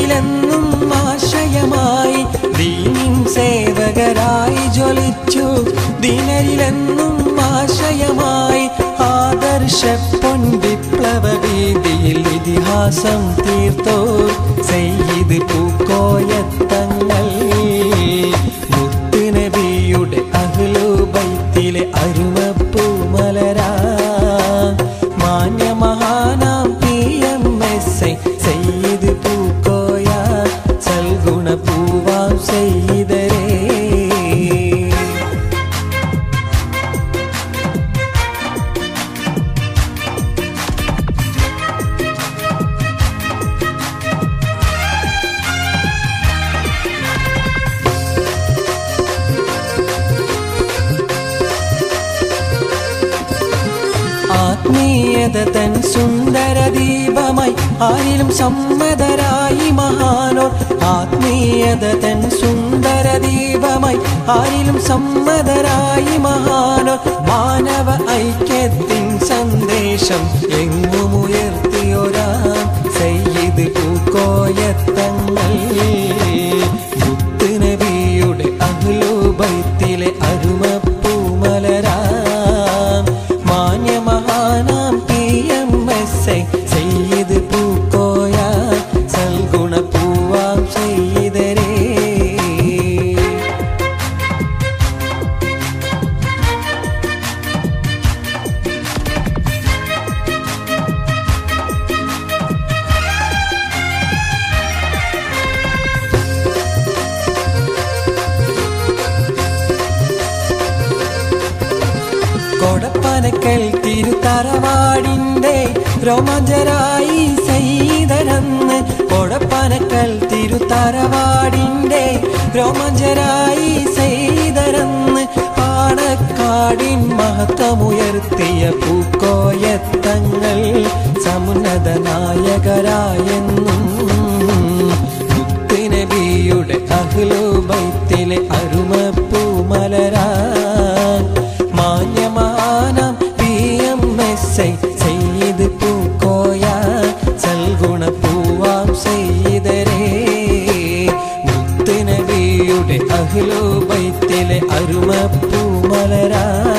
ദിനരിലെന്നും ആശയമായി ദീനിൻ സേവകരായി ജ്വലിച്ചു ദിനരിലെന്നും ആശയമായി ആദർശ പൊൻ വിപ്ലവ വീതിയിൽ ഇതിഹാസം തീർത്തോ സെയ്ത് പൂക്കോയത്തങ്ങൾ മുത്തുനബിയുടെ അഹ്ലു ബൈത്തിലെ അരുമപ്പൂ മലരാ മാന്യ മഹാനാം P M S Sayed Pookoya സൽഗുണ പൂവാം സെയ്തരേ ആത്മീയത തൻ സുന്ദര ദീപമായി ആരിലും സമ്മതരായി മഹാനോർ ആത്മീയത തൻ സുന്ദര ദീപമായി ആരിലും സമ്മതരായി മഹാനോർ മാനവ ഐക്യത്തിൻ സന്ദേശം എങ്ങുമുയർത്തിയൊരാ സയ്യിദ് പൂക്കോയത്തങ്ങൾ മുത്തുനബിയുടെ അഹ്ലു ബൈത്തിലെ അരുമപ്പൂ മലരാ മാന്യ മഹാനാം P M S Sayed Pookoya സൽഗുണ പൂവാം ചെയ്തരേ കൊടപ്പനക്കൽ തിരുത്തറവാടിന്റെ രോമാഞ്ചരായി സൈതരന്ന് കൊടപ്പനക്കൽ തിരുത്തറവാടിന്റെ രോമാഞ്ചരായി സൈതരന്ന് പാണക്കാടിൻ മഹത്വമുയർത്തിയ പൂക്കോയത്തങ്ങൾ സമുന്നത നായകരായെന്നും മുത്തുനബിയുടെ അഹ്ലു ബൈത്തിലെ അരുമപ്പൂ മലരാ മാന്യമാനം P M S I Sayed Pookoya സൽഗുണ പൂവാം സെയ്തരേ മുത്തുനബിയുടെ അഹ്ലു ബൈത്തിലെ അരുമപ്പൂ മലരാ